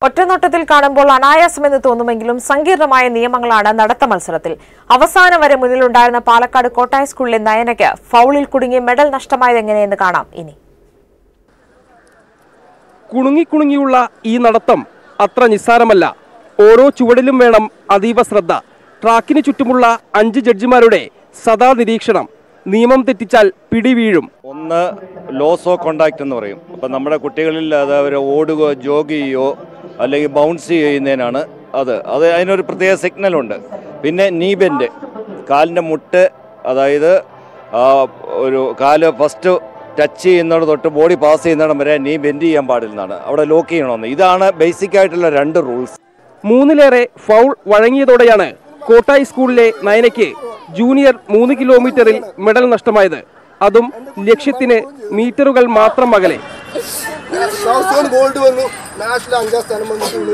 ഒറ്റനോട്ടത്തിൽ കാണുമ്പോൾ അനായാസമെന്ന് തോന്നുമെങ്കിലും സങ്കീർണമായ നിയമങ്ങളാണ് നടത്ത മത്സരത്തിൽ അവസാനം വരെ മുന്നിലുണ്ടായിരുന്ന പാലക്കാട് കോട്ടായ സ്കൂളിലെ നയനയ്ക്ക് ഫൗളിൽ കുടുങ്ങി മെഡൽ നഷ്ടമായത് എങ്ങനെയെന്ന് കാണാം ഇനി കുണുങ്ങിക്കുണുങ്ങിയുള്ള ഈ നടത്തം അത്ര നിസ്സാരമല്ല ഓരോ ചുവടിലും വേണം അതീവ ശ്രദ്ധ ട്രാക്കിന് ചുറ്റുമുള്ള അഞ്ച് ജഡ്ജിമാരുടെ സദാ നിരീക്ഷണം നിയമം തെറ്റിച്ചാൽ പിടിവീഴും ഒന്ന് ലോസ് ഓഫ് കോണ്ടാക്ട് എന്ന് പറയും അപ്പം നമ്മുടെ കുട്ടികളിൽ അത് അവർ ഓടുകയോ ജോഗ് ചെയ്യുകയോ അല്ലെങ്കിൽ ബൗൺസ് ചെയ്യുന്നതിനാണ് അത് അത് അതിനൊരു പ്രത്യേക സിഗ്നലുണ്ട് പിന്നെ നീ ബെൻഡ് കാലിൻ്റെ മുട്ട് അതായത് ആ, ഒരു കാല് ഫസ്റ്റ് ടച്ച് ചെയ്യുന്നിടം തൊട്ട് ബോഡി പാസ് ചെയ്യുന്നിടം വരെ നീ ബെൻഡ് ചെയ്യാൻ പാടില്ലെന്നാണ് അവിടെ ലോക്ക് ചെയ്യണമെന്ന് ഇതാണ് ബേസിക് ആയിട്ടുള്ള രണ്ട് റൂൾസ് മൂന്നിലേറെ ഫൗൾ വഴങ്ങിയതോടെയാണ് കോട്ടായി സ്കൂളിലെ നയനയ്ക്ക് ജൂനിയർ മൂന്ന് കിലോമീറ്ററിൽ മെഡൽ നഷ്ടമായത് അതും ലക്ഷ്യത്തിന് മീറ്ററുകൾ മാത്രം അകലെ ഷൗസോൺ ഗോൾഡ് വന്നു നാഷണൽ അഞ്ചാം സ്ഥാനം വന്നിട്ടുണ്ട്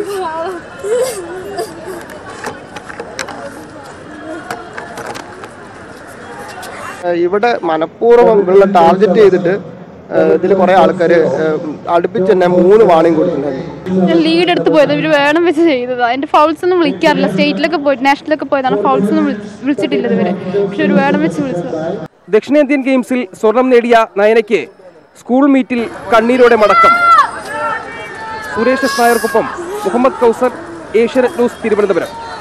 ഇവിടെ മനഃപൂർവ്വം ഇവിടെ ടാർഗറ്റ് ചെയ്തിട്ട് ഇതിൽ കുറെ ആൾക്കാർ അടുപ്പിച്ച് തന്നെ മൂന്ന് വാണിംഗ് കൊടുത്തിട്ടുണ്ടായിരുന്നു ഞാൻ ലീഡ് എടുത്ത് പോയത് ഇവർ വേണം വെച്ച് ചെയ്തതാ എന്റെ ഫൗൾസ് ഒന്നും വിളിക്കാറില്ല സ്റ്റേറ്റിലൊക്കെ പോയിട്ട് നാഷണലൊക്കെ പോയതാണ് ഫൗൾസ് ഒന്നും വിളി- വിളിച്ചിട്ടില്ല ഇതുവരെ പക്ഷെ ഒരു വേണം വെച്ച് വിളിച്ചത് ദക്ഷിണേന്ത്യൻ ഗെയിംസിൽ സ്വർണം നേടിയ നയനയ്ക്ക് സ്കൂൾ മീറ്റിൽ കണ്ണീരോടെ മടക്കം സുരേഷ് എസ് നായർക്കൊപ്പം മുഹമ്മദ് കൗസർ ഏഷ്യനെറ്റ് ന്യൂസ് തിരുവനന്തപുരം